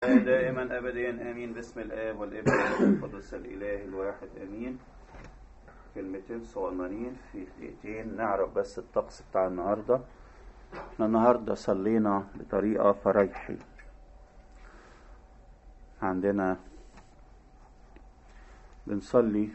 دائما أبديا آمين باسم الآب والابن والقدس الإله الواحد آمين كلمتين صغننين في دقيقتين نعرف بس الطقس بتاع النهاردة احنا النهاردة صلينا بطريقة فريحي عندنا بنصلي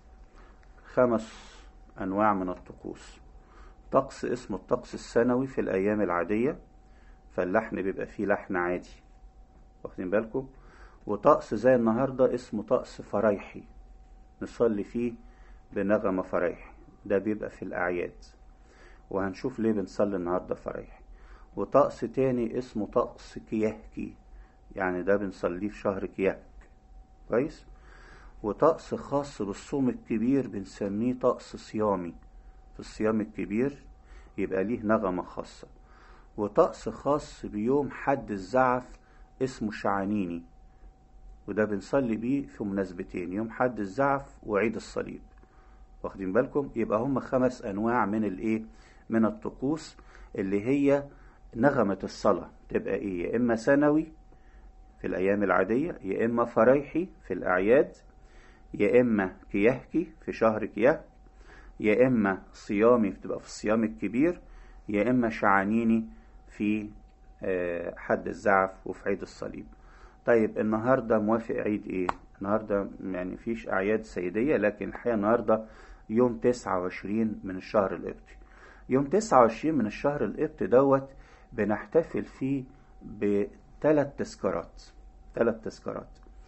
خمس أنواع من الطقوس طقس اسمه الطقس السنوي في الأيام العادية فاللحن بيبقى فيه لحن عادي واخدين بالكم وطقس زي النهاردة اسمه طقس فرايحي نصلي فيه بنغمة فرايحي ده بيبقى في الأعياد وهنشوف ليه بنصلي النهاردة فرايحي وطقس تاني اسمه طقس كيهكي يعني ده بنصليه في شهر كيهك كويس وطقس خاص بالصوم الكبير بنسميه طقس صيامي في الصيام الكبير يبقى ليه نغمة خاصة وطقس خاص بيوم حد الزعف اسمه شعانيني وده بنصلي بيه في مناسبتين يوم حد الزعف وعيد الصليب واخدين بالكم يبقى هم خمس انواع من الايه من الطقوس اللي هي نغمة الصلاة تبقى ايه يا اما سنوي في الايام العادية يا اما فريحي في الاعياد يا اما كيهكي في شهر كيهك يا اما صيامي بتبقى في الصيام الكبير يا اما شعانيني في حد الزعف وفي عيد الصليب طيب النهاردة موافق عيد ايه النهاردة يعني فيش اعياد سيدية لكن الحقيقة النهاردة يوم 29 من الشهر القبطي يوم 29 من الشهر القبطي دوت بنحتفل فيه بثلاث تذكارات ثلاث تذكارات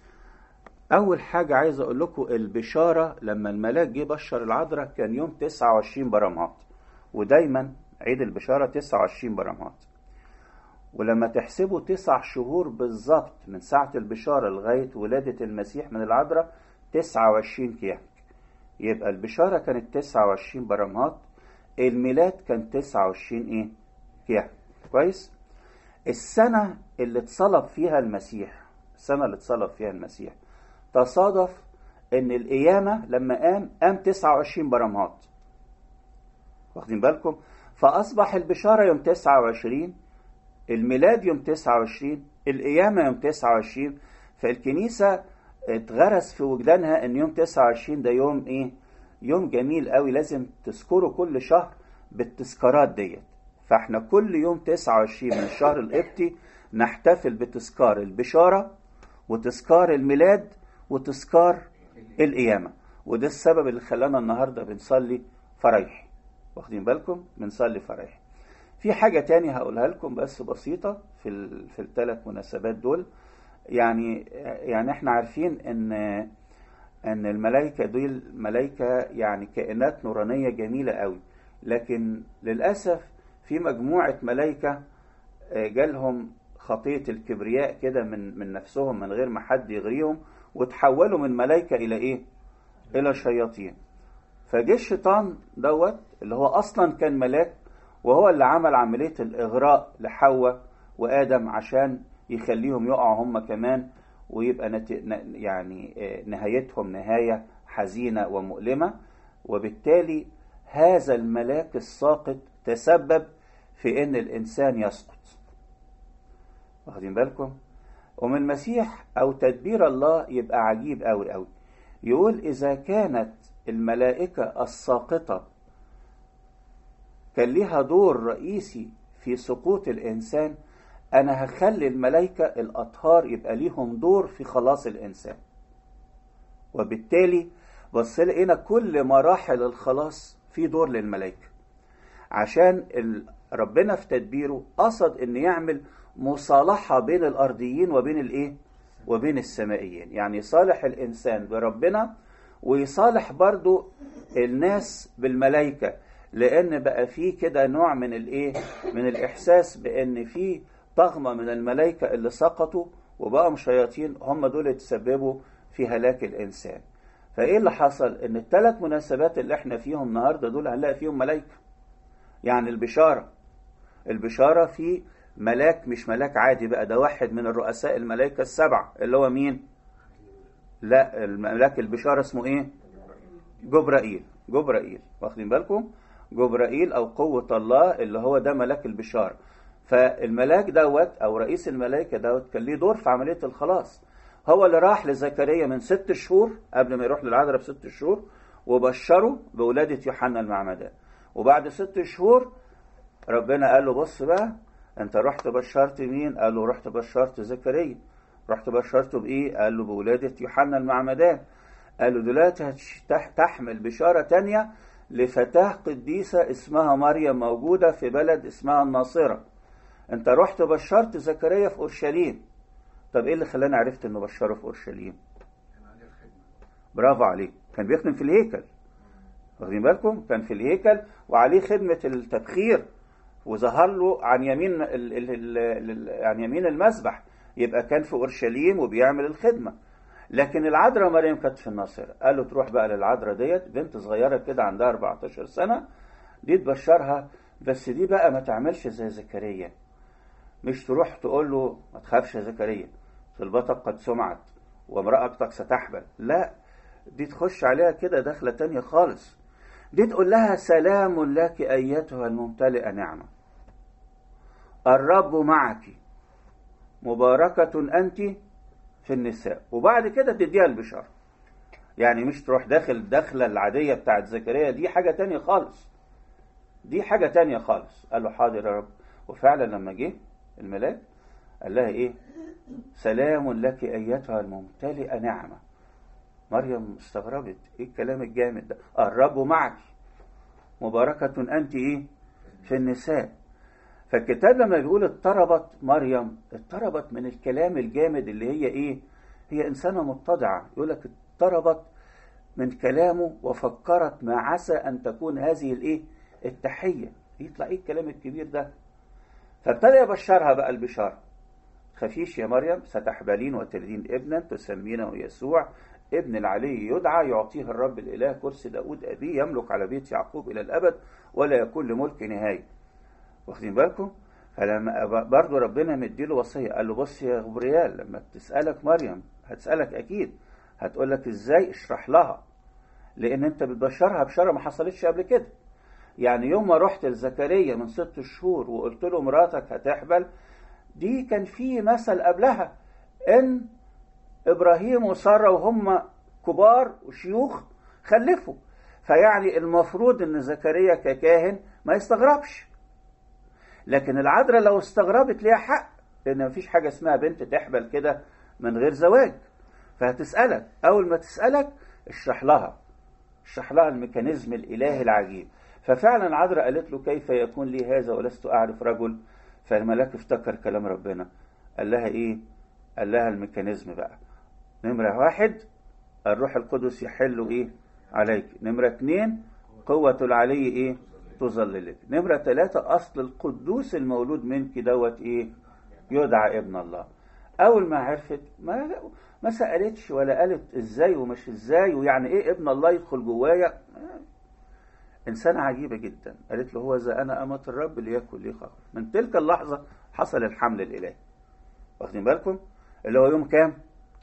اول حاجة عايز اقول لكم البشارة لما الملاك جه بشر العذراء كان يوم 29 برمهات ودايما عيد البشارة 29 برمهات ولما تحسبوا تسع شهور بالظبط من ساعة البشارة لغاية ولادة المسيح من العذراء 29 كيهك يبقى البشارة كانت 29 برمهات الميلاد كان 29 ايه كيهك كويس السنة اللي اتصلب فيها المسيح السنة اللي اتصلب فيها المسيح تصادف ان القيامة لما قام قام 29 برمهات واخدين بالكم فأصبح البشارة يوم 29 الميلاد يوم 29 القيامة يوم 29 فالكنيسة اتغرس في وجدانها ان يوم 29 ده يوم ايه يوم جميل قوي لازم تذكره كل شهر بالتذكارات ديت فاحنا كل يوم 29 من الشهر القبطي نحتفل بتذكار البشارة وتذكار الميلاد وتذكار القيامة وده السبب اللي خلانا النهاردة بنصلي فرايح واخدين بالكم بنصلي فرايح في حاجة تانية هقولها لكم بس بسيطة في ال... في الثلاث مناسبات دول يعني يعني احنا عارفين ان ان الملائكة دول ملائكة يعني كائنات نورانية جميلة قوي لكن للأسف في مجموعة ملائكة جالهم خطية الكبرياء كده من من نفسهم من غير ما حد يغريهم وتحولوا من ملائكة إلى إيه؟ إلى شياطين. فجه الشيطان دوت اللي هو أصلا كان ملاك وهو اللي عمل عملية الإغراء لحواء وآدم عشان يخليهم يقعوا هم كمان ويبقى نت... يعني نهايتهم نهاية حزينة ومؤلمة وبالتالي هذا الملاك الساقط تسبب في ان الانسان يسقط واخدين بالكم ومن المسيح او تدبير الله يبقى عجيب قوي قوي يقول اذا كانت الملائكة الساقطة كان ليها دور رئيسي في سقوط الانسان انا هخلي الملائكة الاطهار يبقى ليهم دور في خلاص الانسان وبالتالي بص لقينا كل مراحل الخلاص في دور للملائكة عشان ربنا في تدبيره قصد ان يعمل مصالحة بين الارضيين وبين الايه وبين السمائيين يعني يصالح الانسان بربنا ويصالح برضو الناس بالملائكة لان بقى في كده نوع من الايه من الاحساس بان في طغمة من الملائكة اللي سقطوا وبقوا شياطين هم دول يتسببوا في هلاك الانسان فايه اللي حصل ان الثلاث مناسبات اللي احنا فيهم النهارده دول هنلاقي فيهم ملائكه يعني البشاره البشاره في ملاك مش ملاك عادي بقى ده واحد من الرؤساء الملائكه السبعه اللي هو مين لا الملاك البشاره اسمه ايه جبرائيل جبرائيل واخدين بالكم جبرائيل او قوه الله اللي هو ده ملاك البشاره فالملاك دوت او رئيس الملائكه دوت كان ليه دور في عمليه الخلاص هو اللي راح لزكريا من ست شهور قبل ما يروح للعذراء بست شهور وبشره بولادة يوحنا المعمدان وبعد ست شهور ربنا قال له بص بقى انت رحت بشرت مين قال له رحت بشرت زكريا رحت بشرته بايه قال له بولادة يوحنا المعمدان قال له دلوقتي تحمل بشارة تانية لفتاة قديسة اسمها مريم موجودة في بلد اسمها الناصرة انت رحت بشرت زكريا في اورشليم طب ايه اللي خلاني عرفت انه بشره في اورشليم برافو عليك كان بيخدم في الهيكل واخدين بالكم كان في الهيكل وعليه خدمة التبخير وظهر له عن يمين ال ال ال عن يمين المسبح يبقى كان في اورشليم وبيعمل الخدمه لكن العذراء مريم كانت في الناصرة قال له تروح بقى للعذراء ديت بنت صغيرة كده عندها 14 سنة دي تبشرها بس دي بقى ما تعملش زي زكريا مش تروح تقول له ما تخافش يا زكريا صلبتك قد سمعت وامرأتك ستحبل لا دي تخش عليها كده دخلة تانية خالص دي تقول لها سلام لك أيتها الممتلئة نعمة الرب معك مباركة أنت في النساء وبعد كده تديها البشارة يعني مش تروح داخل الدخلة العادية بتاعت زكريا دي حاجة تانية خالص دي حاجة تانية خالص قال له حاضر يا رب وفعلا لما جه الملاك قال لها ايه سلام لك ايتها الممتلئة نعمة مريم استغربت ايه الكلام الجامد ده الرب معك مباركة انت ايه في النساء فالكتاب لما بيقول اضطربت مريم اضطربت من الكلام الجامد اللي هي ايه هي انسانة متضعة يقول لك اضطربت من كلامه وفكرت ما عسى ان تكون هذه الايه التحية يطلع ايه الكلام الكبير ده فابتدى يبشرها بقى البشارة خفيش يا مريم ستحبلين وتلدين ابنا تسمينه يسوع ابن العلي يدعى يعطيه الرب الإله كرسي داود أبيه يملك على بيت يعقوب إلى الأبد ولا يكون لملك نهاية واخدين بالكم فلما برضه ربنا مديله وصية قال له بص يا غبريال لما تسألك مريم هتسألك أكيد هتقول لك إزاي اشرح لها لأن أنت بتبشرها بشارة ما حصلتش قبل كده يعني يوم ما رحت لزكريا من ست شهور وقلت له مراتك هتحبل دي كان في مثل قبلها ان ابراهيم وساره وهم كبار وشيوخ خلفوا فيعني المفروض ان زكريا ككاهن ما يستغربش لكن العذراء لو استغربت ليها حق لان مفيش حاجه اسمها بنت تحبل كده من غير زواج فهتسالك اول ما تسالك اشرح لها اشرح لها الميكانيزم الالهي العجيب ففعلا العذراء قالت له كيف يكون لي هذا ولست اعرف رجل فالملاك افتكر كلام ربنا قال لها ايه قال لها الميكانيزم بقى نمرة واحد الروح القدس يحل ايه عليك نمرة اتنين قوة العلي ايه تظللك نمرة ثلاثة أصل القدوس المولود منك دوت ايه يدعى ابن الله أول ما عرفت ما ما سألتش ولا قالت ازاي ومش ازاي ويعني ايه ابن الله يدخل جوايا إنسانة عجيبة جدا قالت له هو ذا أنا أمة الرب ليكن لي خبر من تلك اللحظة حصل الحمل الإلهي واخدين بالكم اللي هو يوم كام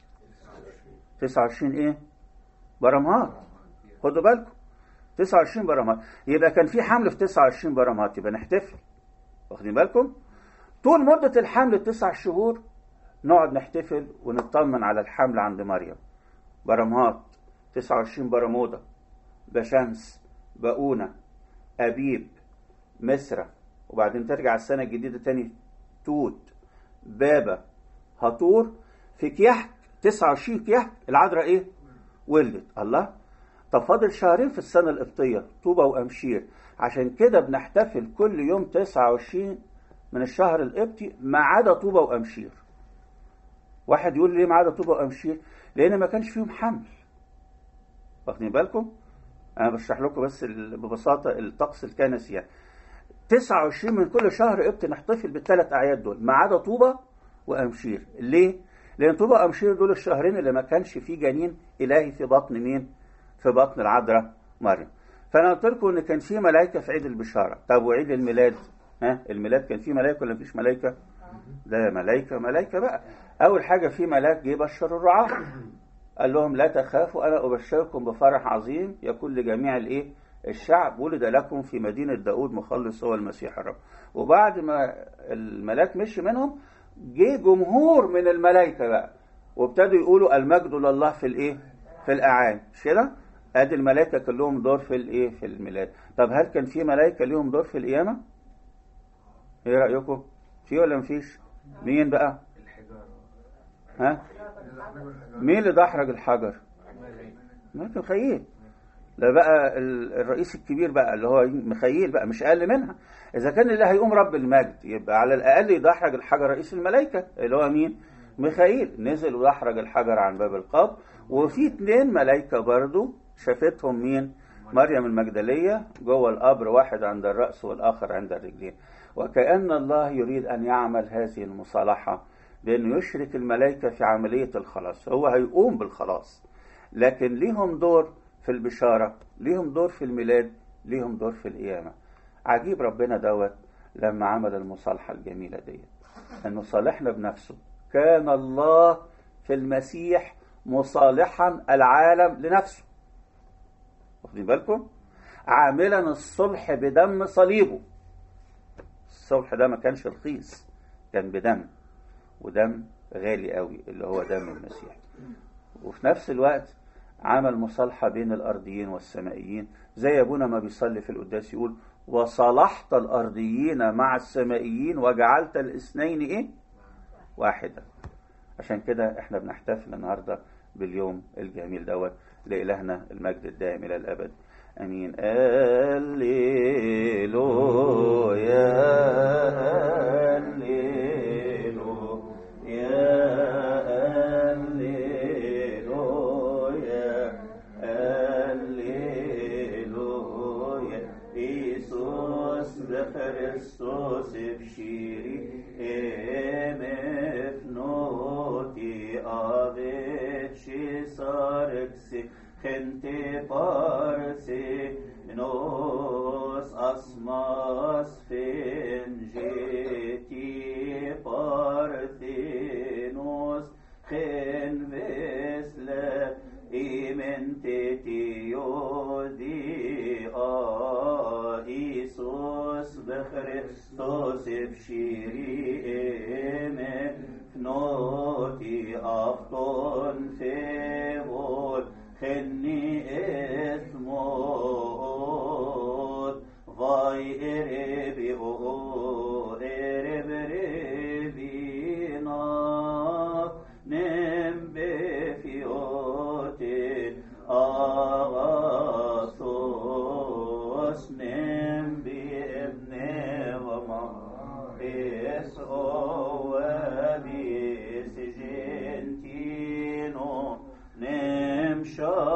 29 إيه برمهات خدوا بالكم 29 برمهات يبقى كان في حمل في 29 برمهات يبقى نحتفل واخدين بالكم طول مدة الحمل تسع شهور نقعد نحتفل ونطمن على الحمل عند مريم برمهات 29 برموده بشمس بقونة أبيب مصرة وبعدين ترجع السنة الجديدة تاني توت بابا هطور في كيحك 29 كيحك العذراء ايه ولدت الله طب فاضل شهرين في السنة القبطية طوبة وأمشير عشان كده بنحتفل كل يوم 29 من الشهر القبطي ما عدا طوبة وأمشير واحد يقول ليه ما عدا طوبة وأمشير لأن ما كانش فيهم حمل واخدين بالكم انا بشرح لكم بس ببساطه الطقس الكنسي يعني 29 من كل شهر قبط نحتفل بالثلاث اعياد دول ما عدا طوبه وامشير ليه لان طوبه وامشير دول الشهرين اللي ما كانش فيه جنين الهي في بطن مين في بطن العذراء مريم فانا قلت لكم ان كان في ملائكه في عيد البشاره طب وعيد الميلاد ها الميلاد كان فيه ملائكه ولا مفيش ملائكه ده ملائكه ملائكه بقى اول حاجه في ملاك جه يبشر الرعاه قال لهم لا تخافوا انا ابشركم بفرح عظيم يكون لجميع الايه الشعب ولد لكم في مدينة داود مخلص هو المسيح الرب وبعد ما الملاك مشي منهم جه جمهور من الملائكة بقى وابتدوا يقولوا المجد لله في الايه في الاعان مش كده ادي الملائكة كلهم دور في الايه في الميلاد طب هل كان في ملائكة ليهم دور في القيامة ايه رأيكم في ولا مفيش مين بقى ها مين اللي دحرج الحجر ملك مخيل ده بقى الرئيس الكبير بقى اللي هو مخيل بقى مش اقل منها اذا كان اللي هيقوم رب المجد يبقى على الاقل يدحرج الحجر رئيس الملائكه اللي هو مين ميخائيل نزل ودحرج الحجر عن باب القبر وفي اتنين ملائكه برضو شافتهم مين مريم المجدليه جوه القبر واحد عند الراس والاخر عند الرجلين وكأن الله يريد أن يعمل هذه المصالحة بأنه يشرك الملائكة في عملية الخلاص هو هيقوم بالخلاص لكن ليهم دور في البشارة ليهم دور في الميلاد ليهم دور في القيامة عجيب ربنا دوت لما عمل المصالحة الجميلة دي أنه صالحنا بنفسه كان الله في المسيح مصالحا العالم لنفسه واخدين بالكم عاملا الصلح بدم صليبه الصلح ده ما كانش رخيص كان بدم ودم غالي قوي اللي هو دم المسيح وفي نفس الوقت عمل مصالحة بين الأرضيين والسمائيين زي أبونا ما بيصلي في القداس يقول وصلحت الأرضيين مع السمائيين وجعلت الاثنين إيه؟ واحدة عشان كده احنا بنحتفل النهاردة باليوم الجميل دوت لإلهنا المجد الدائم إلى الأبد امين هللويا هللويا هللويا هللويا إيسوس بخريستوس بشيري امفنوتي افيتشي ساركسي gente parse nos asmas fengeti parthenos gen vesle imenteti odi a Isus بخريستوس بشيري ايمن نوتي افطن فيبول خني اسموت فاي اربي او ارب ربينا نم بفيوتين اغاثوس نم بابن وما اس او بيس جنتينو نم شا